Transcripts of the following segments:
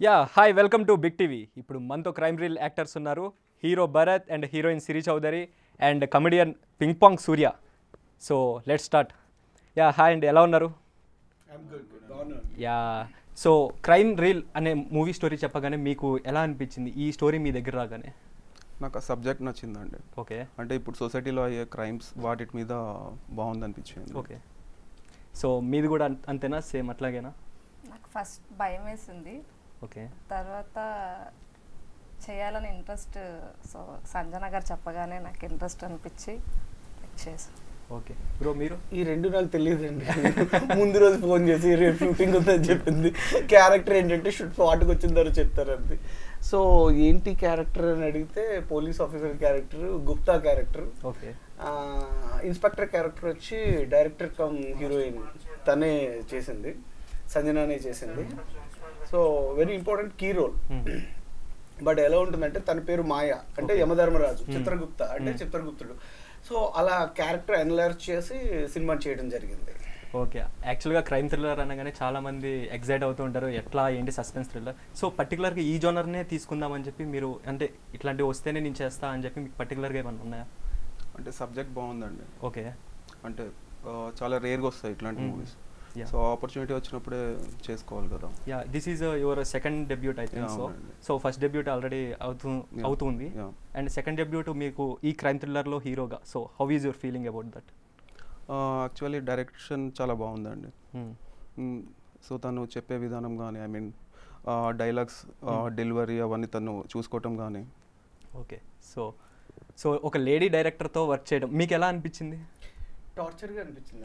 Yeah hi welcome to big TV ఇప్పుడు మనతో crime reel actors ఉన్నారు hero Bharat and heroine Siri Chowdary and comedian ping pong Surya so let start yeah hi అండి ఎలా ఉన్నారు yeah so crime reel అనే movie story చెప్పగానే మీకు ఎలా అనిపించింది ఈ స్టోరీ మీ దగ్గర రాగానే నాకు ఆ సబ్జెక్ట్ నచ్చిందండి ఓకే అంటే ఇప్పుడు సొసైటీలో అయ్యే క్రైమ్స్ వాటి మీద బాగుంది అనిపించింది ఓకే సో మీది కూడా అంత- అంతేనా సేమ్ అట్లాగేనా నాకు ఫస్ట్ భయం వేసింది ఓకే తర్వాత చేయాలని ఇంట్రెస్ట్ సో సంజన గారు చెప్పగానే నాకు ఇంట్రెస్ట్ అనిపించి చేసాను ఓకే బ్రో మీరు ఈ రెండు నాకు తెలియదండి ముందు రోజు ఫోన్ చేసి రేపు షూటింగ్ ఉందని చెప్పింది క్యారెక్టర్ ఏంటంటే షూట్ స్పాట్కి వచ్చిన తర్వాత చెప్తారంది సో ఏంటి క్యారెక్టర్ అని అడిగితే police officer character Gupta character okay inspector character వచ్చి డైరెక్టర్ కమ్ హీరోయిన్ తనే చేసింది సంజనానే చేసింది so very important key role but ఎలా ఉంటుందంటే తన పేరు మాయ అంటే యమధర్మరాజు చిత్రగుప్త అంటే చిత్రగుప్తుడు సో అలా క్యారెక్టర్ అనలైజ్ చేసి సినిమా చేయడం జరిగింది ఓకే యాక్చువల్గా క్రైమ్ థ్రిల్లర్ అనగానే చాలా మంది ఎగ్జైట్ అవుతూ ఉంటారు ఎట్లా ఏంటి సస్పెన్స్ థ్రిల్లర్ సో పర్టికులర్గా ఈ జోనర్నే తీసుకుందామని చెప్పి మీరు అంటే ఇట్లాంటివి వస్తేనే నేను చేస్తా అని చెప్పి మీకు పర్టికులర్గా ఏమన్నా ఉన్నాయా అంటే సబ్జెక్ట్ బాగుందండి ఓకే అంటే ఆ, చాలా రేర్గా వస్తాయి ఇట్లాంటి Mm. Movies Yeah. So opportunity వచ్చినప్పుడే చేసుకోవాలి కదా yeah this is your second debut I think Yeah, so అవునండి. సో ఫస్ట్ డెబ్యూట్ ఆల్రెడీ అవుతూ Yeah. అవుతుంది Yeah. అండ్ సెకండ్ డెబ్యూట్ మీకు ఈ క్రైమ్ థ్రిల్లర్లో హీరోగా so how is your feeling about that actually direction చాలా బాగుందండి సో తను చెప్పే విధానం కానీ ఐ మీన్ డైలాగ్స్ డెలివరీ అవన్నీ తను చూసుకోవటం కానీ ఓకే సో సో ఒక లేడీ డైరెక్టర్తో వర్క్ చేయడం మీకు ఎలా అనిపించింది టార్చర్గా అనిపించింది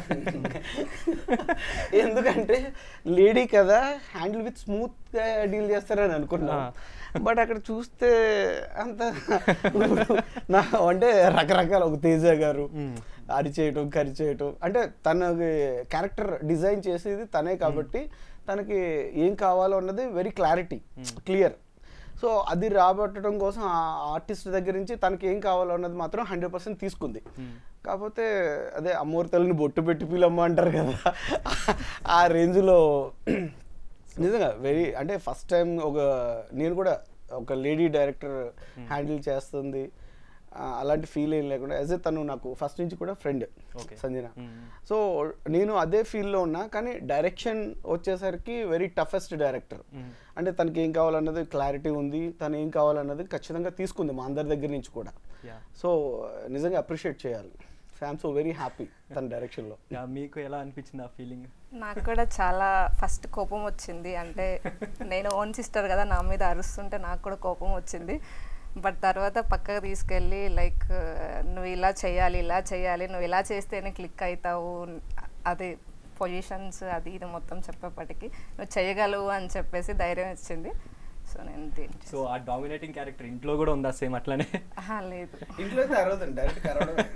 ఎందుకంటే లేడీ కదా హ్యాండిల్ విత్ స్మూత్గా డీల్ చేస్తారని అనుకున్నా బట్ అక్కడ చూస్తే అంత నా అంటే రకరకాల ఒక తేజ గారు Mm. అరిచేయటం కరిచేయటం అంటే తనకి క్యారెక్టర్ డిజైన్ చేసేది తనే కాబట్టి తనకి ఏం కావాలో అన్నది వెరీ క్లారిటీ క్లియర్ సో అది రాబట్టడం కోసం ఆ ఆర్టిస్ట్ దగ్గర నుంచి తనకి ఏం కావాలో అన్నది మాత్రం హండ్రెడ్ పర్సెంట్ తీసుకుంది కాకపోతే అదే అమ్మోర్తలని బొట్టు పెట్టి పిలమ్మ అంటారు కదా ఆ రేంజ్లో నిజంగా వెరీ అంటే ఫస్ట్ టైం ఒక నేను కూడా ఒక లేడీ డైరెక్టర్ హ్యాండిల్ చేస్తుంది ఆ, అలాంటి ఫీల్ ఏం లేకుండా యాజ్ ఏ తను నాకు ఫస్ట్ నుంచి కూడా friend Okay. Sanjana Mm. So నేను అదే ఫీల్డ్లో ఉన్నా కానీ డైరెక్షన్ వచ్చేసరికి వెరీ టఫెస్ట్ డైరెక్టర్ Mm. అంటే తనకి ఏం కావాలన్నది క్లారిటీ ఉంది తను ఏం కావాలన్నది ఖచ్చితంగా తీసుకుంది మా అందరి దగ్గర నుంచి కూడా యా సో నిజంగా అప్రిషియేట్ చేయాలి ఐఎమ్ సో వెరీ హ్యాపీ తన డైరెక్షన్లో యా మీకు ఎలా అనిపించింది ఆ ఫీలింగ్ నాకు కూడా చాలా ఫస్ట్ కోపం వచ్చింది అంటే నేను ఓన్ సిస్టర్ కదా నా మీద అరుస్తుంటే నాకు కూడా కోపం వచ్చింది బట్ తర్వాత పక్కకు తీసుకెళ్ళి లైక్ నువ్వు ఇలా చేయాలి ఇలా చేయాలి నువ్వు ఇలా చేస్తేనే క్లిక్ అవుతావు అది పొజిషన్స్ అది ఇది మొత్తం చెప్పేప్పటికి నువ్వు చేయగలవు అని చెప్పేసి ధైర్యం ఇచ్చింది సో నేను దీన్ని సో ఆ డామినేటింగ్ క్యారెక్టర్ ఇంట్లో కూడా ఉందా సేమ్ అట్లానే ఆహా, లేదు ఇంట్లో అయితే అరవదండి డైరెక్ట్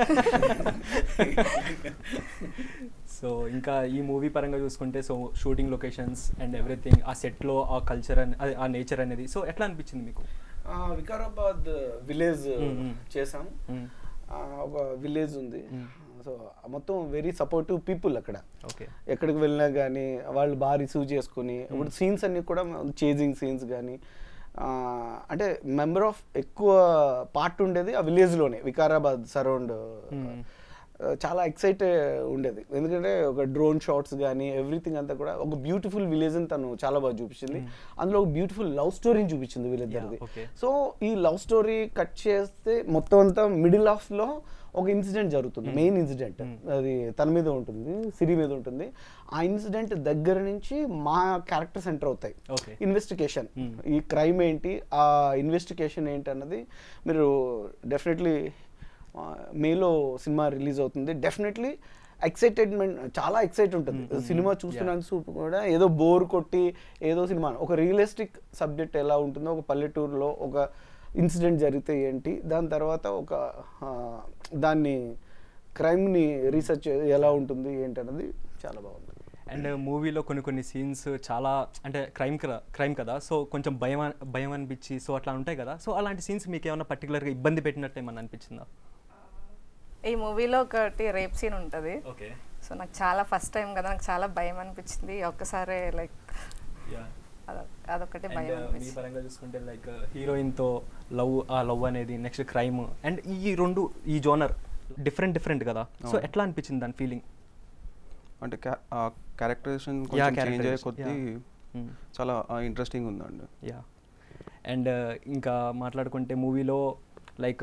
సో ఇంకా ఈ మూవీ పరంగా చూసుకుంటే so shooting locations and everything ఆ సెట్లో ఆ కల్చర్ అని అదే ఆ నేచర్ అనేది సో ఎట్లా అనిపించింది మీకు వికారాబాద్ విలేజ్ Mm, mm. చేసాం Mm. ఆ, ఒక విలేజ్ ఉంది Mm. సో మొత్తం వెరీ సపోర్టివ్ పీపుల్ అక్కడ ఓకే ఎక్కడికి వెళ్ళినా కానీ వాళ్ళు బాగా రిసీవ్ చేసుకుని ఇప్పుడు సీన్స్ అన్ని కూడా చేజింగ్ సీన్స్ కానీ అంటే మెంబర్ ఆఫ్ ఎక్కువ పార్ట్ ఉండేది ఆ విలేజ్లోనే వికారాబాద్ సరౌండ్ Hmm. చాలా ఎక్సైట్ ఉండేది ఎందుకంటే ఒక డ్రోన్ షాట్స్ కానీ ఎవ్రీథింగ్ అంతా కూడా ఒక బ్యూటిఫుల్ విలేజ్ అని తను చాలా బాగా చూపించింది అందులో ఒక బ్యూటిఫుల్ లవ్ స్టోరీని చూపించింది వీళ్ళిద్దరిది Yeah, okay. సో ఈ లవ్ స్టోరీ కట్ చేస్తే మొత్తం అంతా మిడిల్ ఆఫ్ లో ఒక ఇన్సిడెంట్ జరుగుతుంది మెయిన్ ఇన్సిడెంట్ అది తన మీద ఉంటుంది సిరి మీద ఉంటుంది ఆ ఇన్సిడెంట్ దగ్గర నుంచి మా క్యారెక్టర్స్ ఎంటర్ అవుతాయి Okay. Investigation Hmm. ఈ క్రైమ్ ఏంటి ఆ ఇన్వెస్టిగేషన్ ఏంటి అన్నది మీరు డెఫినెట్లీ మేలో సినిమా రిలీజ్ అవుతుంది డెఫినెట్లీ ఎక్సైటెడ్మెంట్ చాలా ఎక్సైట్ ఉంటుంది సినిమా చూస్తున్నాను సూప్ కూడా ఏదో బోర్ కొట్టి ఏదో సినిమా ఒక రియలిస్టిక్ సబ్జెక్ట్ ఎలా ఉంటుందో ఒక పల్లెటూరులో ఒక ఇన్సిడెంట్ జరిగితే ఏంటి దాని తర్వాత ఒక ఆ, దాన్ని క్రైమ్ని రీసెర్చ్ ఎలా ఉంటుంది ఏంటి అన్నది చాలా బాగుంది అండ్ మూవీలో కొన్ని కొన్ని సీన్స్ చాలా అంటే క్రైమ్ క్రైమ్ కదా సో కొంచెం భయం అన్- భయం అనిపించి సో అట్లా ఉంటాయి కదా సో అలాంటి సీన్స్ మీకు ఏమైనా పర్టికులర్గా ఇబ్బంది పెట్టినట్టు ఏమన్నా అనిపించిందా ఈ మూవీలో ఒకటి రేప్ సీన్ ఉంటుంది ఓకే సో నాకు చాలా ఫస్ట్ టైం కదా నాకు చాలా భయం అనిపించింది ఒక్కసారి లైక్ యా అదొ- అదొకటే భయం అండ్ మీ అనిపించింది పరంగా చూసుకుంటే లైక్ హీరోయిన్తో లవ్ ఆ లవ్ అనేది నెక్స్ట్ క్రైమ్ అండ్ ఈ రెండు ఈ జోనర్ డిఫరెంట్ డిఫరెంట్ కదా సో అవును. ఎట్లా అనిపించింది దాని ఫీలింగ్ అంటే క్యారెక్టరైజేషన్ Yeah, కొంచెం చేంజ్ అయ్యే characterization, కొద్దీ yeah. చాలా ఇంట్రెస్టింగ్ ఉందండి యా అండ్ ఇంకా మాట్లాడుకుంటే మూవీలో లైక్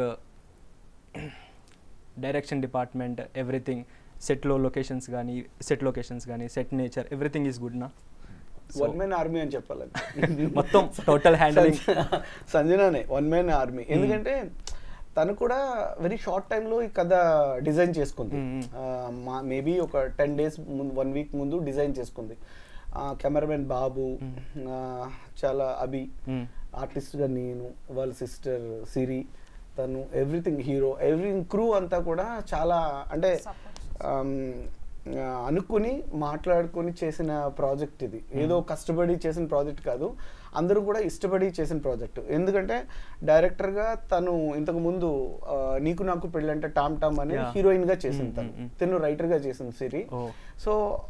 డైరెక్షన్ డిపార్ట్మెంట్ ఎవ్రీథింగ్ సెట్లో లొకేషన్స్ కానీ సెట్ లొకేషన్స్ కానీ set nature everything is good నా వన్ మ్యాన్ ఆర్మీ అని చెప్పాలి మొత్తం total handling. సంజనానే వన్ మ్యాన్ ఆర్మీ ఎందుకంటే తను కూడా వెరీ షార్ట్ టైంలో ఈ కథ డిజైన్ చేసుకుంది Mm, మా మేబీ ఒక టెన్ డేస్ ముందు వన్ వీక్ ముందు డిజైన్ చేసుకుంది కెమెరామెన్ బాబు ఆ, చాలా అభి ఆర్టిస్ట్గా నేను వాళ్ళ సిస్టర్ సిరి తను ఎవ్రీథింగ్ హీరో ఎవ్రీథింగ్ క్రూ అంతా కూడా చాలా అంటే ఆమ్, ఆ, అనుకుని మాట్లాడుకొని చేసిన ప్రాజెక్ట్ ఇది ఏదో కష్టపడి చేసిన ప్రాజెక్ట్ కాదు అందరూ కూడా ఇష్టపడి చేసిన ప్రాజెక్ట్ ఎందుకంటే డైరెక్టర్గా తను ఇంతకు ముందు ఆ, నీకు నాకు పెళ్ళంటే టామ్ టామ్ అని Yeah. హీరోయిన్ గా చేసింది Mm, తను mm, mm. తను రైటర్ గా చేసింది సిరి Oh. సో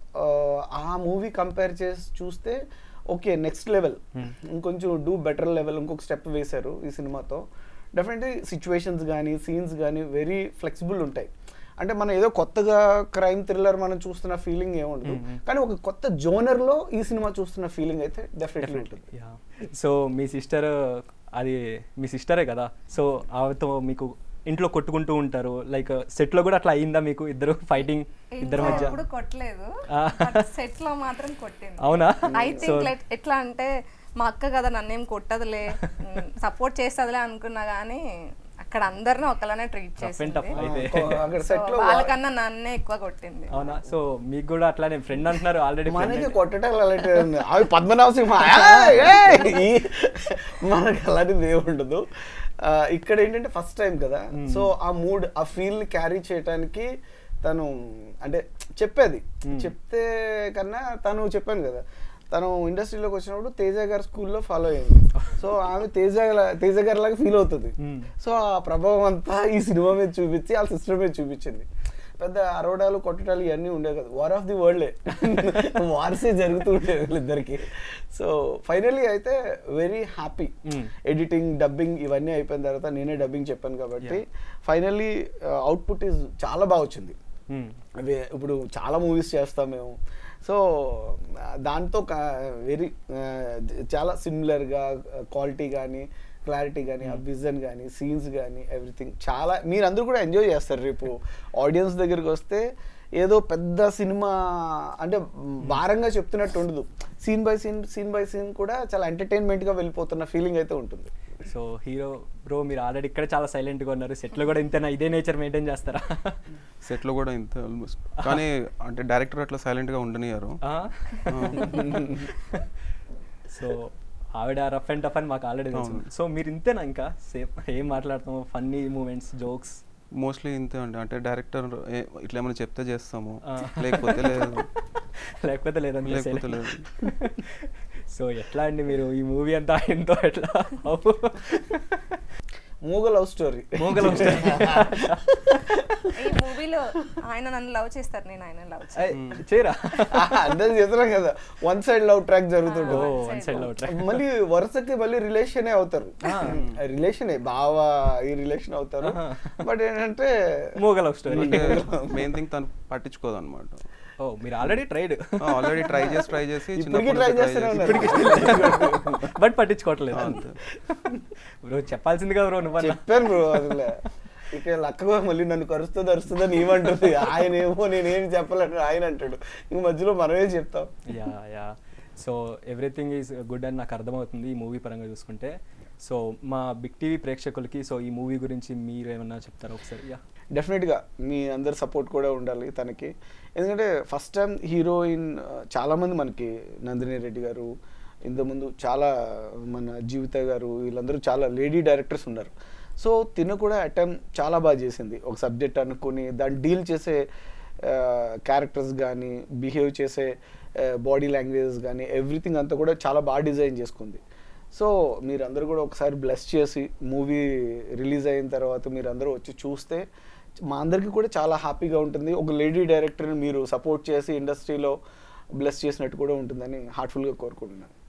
ఆ మూవీ కంపేర్ చేసి చూస్తే ఓకే నెక్స్ట్ లెవెల్ ఇంకొంచెం డూ బెటర్ లెవెల్ ఇంకొక స్టెప్ వేశారు ఈ సినిమాతో డెఫినెట్లీ సిచ్యువేషన్స్ కానీ సీన్స్ కానీ వెరీ ఫ్లెక్సిబుల్ ఉంటాయి అంటే మనం ఏదో కొత్తగా క్రైమ్ థ్రిల్లర్ మనం చూస్తున్న ఫీలింగ్ ఏముండదు కానీ ఒక కొత్త జోనర్ లో ఈ సినిమా చూస్తున్న ఫీలింగ్ అయితే డెఫినెట్లీ ఉంటుంది యా సో మీ సిస్టర్ అది మీ సిస్టరే కదా సో ఆమెతో మీకు ఇంట్లో కొట్టుకుంటూ ఉంటారు లైక్ సెట్లో కూడా అట్లా అయిందా మీకు ఇద్దరు ఫైటింగ్ ఇద్దరి ఇంట్లో మధ్య ఎప్పుడు కొట్టలేదు ఆ. సెట్ లో మాత్రం కొట్టింది అవునా ఐ సో థింక్ ఎట్లా అంటే మా అక్క కదా నన్నేం కొట్టదులే సపోర్ట్ చేస్తుందిలే అనుకున్నా కానీ అక్కడ అందరిని ఒకలానే ట్రీట్ Rough and tough చేసింది అయితే. అక్కడ So, సెట్ లో వాళ్ళకన్నా నన్నే ఎక్కువ కొట్టింది అవునా సో మీకు కూడా అట్లానే ఫ్రెండ్ అంటున్నారు ఆల్రెడీ మనకి కొట్టడం అలాంటి అవి పద్మనాభ సింహ ఏయ్, ఏయ్, ఈ- మనకి అలాంటిది ఏమి ఉండదు ఆ, ఇక్కడ ఏంటంటే ఫస్ట్ టైం కదా సో ఆ మూడ్ ఆ ఫీల్ క్యారీ చేయడానికి తను అంటే చెప్పేది చెప్తే కన్నా తను చెప్పాను కదా తను ఇండస్ట్రీలోకి వచ్చినప్పుడు తేజ గారి స్కూల్లో ఫాలో అయింది సో ఆమె తేజ లా- తేజ గారి లాగా ఫీల్ అవుతుంది Hmm. సో ఆ ప్రభావం అంతా ఈ సినిమా మీద చూపించి వాళ్ళ సిస్టర్ మీద చూపించింది పెద్ద అరవడాలు కొట్టడాలు ఇవన్నీ ఉండేవి కదా వార్ ఆఫ్ ది వరల్డే వార్సే జరుగుతూ ఉండేవి వీళ్ళిద్దరికి సో ఫైనల్లీ అయితే very happy Mm. Editing dubbing ఇవన్నీ అయిపోయిన తర్వాత నేనే డబ్బింగ్ చెప్పాను కాబట్టి ఫైనల్లీ అవుట్పుట్ ఈజ్ చాలా బాగా వచ్చింది అవి ఇప్పుడు చాలా మూవీస్ చేస్తాం మేము సో దాంతో వెరీ చాలా సిమిలర్గా క్వాలిటీ కానీ క్లారిటీ కానీ ఆ విజన్ కానీ సీన్స్ కానీ ఎవ్రీథింగ్ చాలా మీరందరూ కూడా ఎంజాయ్ చేస్తారు రేపు ఆడియన్స్ దగ్గరికి వస్తే ఏదో పెద్ద సినిమా అంటే భారంగా చెప్తున్నట్టు ఉండదు scene by scene scene by scene కూడా చాలా ఎంటర్టైన్మెంట్గా వెళ్ళిపోతున్న ఫీలింగ్ అయితే ఉంటుంది సో హీరో బ్రో మీరు ఆల్రెడీ ఇక్కడ చాలా సైలెంట్గా ఉన్నారు సెట్లో కూడా ఇంతేనా ఇదే నేచర్ మెయింటైన్ చేస్తారా సెట్లో కూడా ఇంత ఆల్మోస్ట్ కానీ అంటే డైరెక్టర్ అట్లా సైలెంట్గా ఉండనియారు సో ఆవిడ రఫ్ అండ్ టఫ్ అని మాకు ఆల్రెడీ తెలుసు అవును. సో మీరు ఇంతేనా ఇంకా సేమ్ ఏం మాట్లాడుతాము ఫన్నీ మూమెంట్స్ జోక్స్ మోస్ట్లీ ఇంతే అండి అంటే డైరెక్టర్ ఇట్లా ఏమైనా చెప్తే చేస్తాము ఆ. లేకపోతే లేదు లేకపోతే లేదండి లేకపోతే లేదు. సో ఎట్లా అండి మీరు ఈ మూవీ అంతా ఎంతో ఎట్లా మూగ లవ్ స్టోరీ మూగలు ఈ మూవీలో ఆయన నన్ను లవ్ చేస్తారు నేను ఆయన లవ్ చేయరా అందరూ చెప్తున్నాం కదా వన్ సైడ్ లవ్ ట్రాక్ ఓ జరుగుతుంటుంది వన్ సైడ్ లో మళ్ళీ వరుసకి మళ్ళీ రిలేషనే అవుతారు రిలేషనే బావ ఈ రిలేషన్ అవుతారు ఆహా. బట్ ఏంటంటే మూగ లవ్ స్టోరీ అంటే మెయిన్ థింగ్ తను పట్టించుకోదు అనమాట ఓ మీరు ఆల్రెడీ ట్రైడ్ ఆల్రెడీ ట్రై చేసి ట్రై చేసి ఇప్పటికీ చిన్నప్పటి ట్రై నుంచి చేస్తూనే చేసి- ఉన్నారు బట్ పట్టించుకోవట్లేదు అంతే. బ్రో చెప్పాల్సింది కదా బ్రో నువ్వన్నా చెప్పాను బ్రో అసలు ఇక లక్కగా మళ్ళీ నన్ను కరుస్తుంది అరుస్తుందని ఏమంటుంది ఆయన ఏమో నేనేం చెప్పలేను ఆయన అంటాడు ఇంక మధ్యలో మనమే చెప్తాం yeah yeah so everything is good అని నాకు అర్థమవుతుంది ఈ మూవీ పరంగా చూసుకుంటే సో మా బిగ్ టీవీ ప్రేక్షకులకి సో ఈ మూవీ గురించి మీరు ఏమన్నా చెప్తారా ఒకసారి యా డెఫినెట్గా మీ అందరి సపోర్ట్ కూడా ఉండాలి తనకి ఎందుకంటే ఫస్ట్ టైం హీరోయిన్ చాలామంది మనకి నందిని రెడ్డి గారు ఇంతకుముందు చాలా మన జీవిత గారు వీళ్ళందరూ చాలా లేడీ డైరెక్టర్స్ ఉన్నారు సో తిన కూడా అటెంప్ట్ చాలా బాగా చేసింది ఒక సబ్జెక్ట్ అనుకుని దాన్ని డీల్ చేసే క్యారెక్టర్స్ కానీ బిహేవ్ చేసే బాడీ లాంగ్వేజెస్ కానీ ఎవ్రీథింగ్ అంతా కూడా చాలా బాగా డిజైన్ చేసుకుంది సో మీరందరూ కూడా ఒకసారి బ్లెస్ చేసి మూవీ రిలీజ్ అయిన తర్వాత మీరందరూ వచ్చి చూస్తే మా అందరికీ కూడా చాలా హ్యాపీగా ఉంటుంది ఒక లేడీ డైరెక్టర్ని మీరు సపోర్ట్ చేసి ఇండస్ట్రీలో బ్లెస్ చేసినట్టు కూడా ఉంటుందని హార్ట్ఫుల్గా కోరుకుంటున్నాను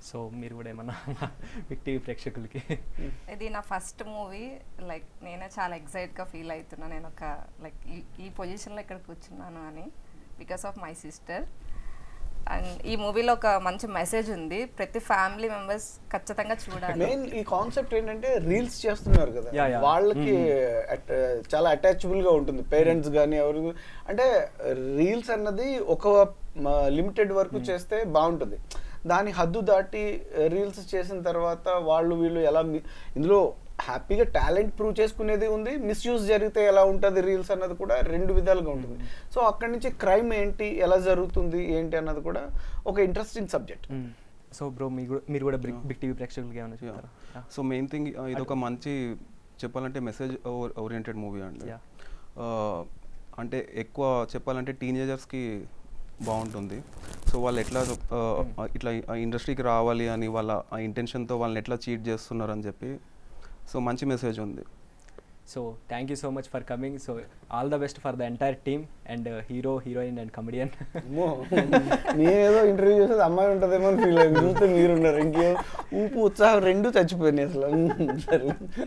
సో మీరు కూడా ఏమన్నా బిగ్ టీవీ ప్రేక్షకులకి ఇది నా ఫస్ట్ మూవీ లైక్ నేనే చాలా ఎక్సైట్గా ఫీల్ అవుతున్నా నేను ఒక లైక్ ఈ ఈ పొజిషన్లో ఇక్కడ కూర్చున్నాను అని because of my sister and ఈ మూవీలో ఒక మంచి మెసేజ్ ఉంది ప్రతి ఫ్యామిలీ మెంబర్స్ ఖచ్చితంగా చూడాలి మెయిన్ ఈ కాన్సెప్ట్ ఏంటంటే రీల్స్ చేస్తున్నారు కదా Yeah, yeah. వాళ్ళకి at- చాలా అటాచబుల్ గా ఉంటుంది పేరెంట్స్ కానీ ఎవరు అంటే రీల్స్ అన్నది ఒక లిమిటెడ్ వరకు చేస్తే బాగుంటుంది దాని హద్దు దాటి రీల్స్ చేసిన తర్వాత వాళ్ళు వీళ్ళు ఎలా mi- ఇందులో హ్యాపీగా టాలెంట్ ప్రూవ్ చేసుకునేది ఉంది మిస్యూజ్ జరిగితే ఎలా ఉంటుంది రీల్స్ అన్నది కూడా రెండు విధాలుగా ఉంటుంది సో అక్కడి నుంచి క్రైమ్ ఏంటి ఎలా జరుగుతుంది ఏంటి అన్నది కూడా ఒక ఇంట్రెస్టింగ్ సబ్జెక్ట్ సో బ్రో మీ కూడా మీరు కూడా బిగ్ బిగ్ టీవీ ప్రేక్షకులకి ఏమైనా చెప్తారా సో మెయిన్ థింగ్ ఇది ఒక మంచి చెప్పాలంటే మెసేజ్ ఓరియంటెడ్ మూవీ అండి Yeah. Uh, అంటే ఎక్కువ చెప్పాలంటే టీనేజర్స్కి బాగుంటుంది సో వాళ్ళు ఎట్లా uh, ఇట్లా ఇండస్ట్రీకి రావాలి అని వాళ్ళ ఆ ఇంటెన్షన్తో వాళ్ళని ఎట్లా చీట్ చేస్తున్నారు అని చెప్పి సో మంచి మెసేజ్ ఉంది so thank you so much for coming so all the best for the entire team and hero heroine and comedian అమ్మో, నేనేదో ఇంటర్వ్యూ చేసేది అమ్మాయి ఉంటుందేమో అని ఫీల్ అయింది చూస్తే మీరున్నారు ఇంకేం ఊపు ఉత్సాహం రెండు చచ్చిపోయినాయి అసలు ఉమ్, సరే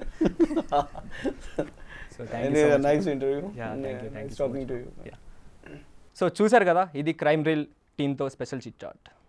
so thank you nice interview thank you thank you talking to you so చూసారు కదా ఇది క్రైమ్ రీల్ టీమ్తో స్పెషల్ చిట్ చాట్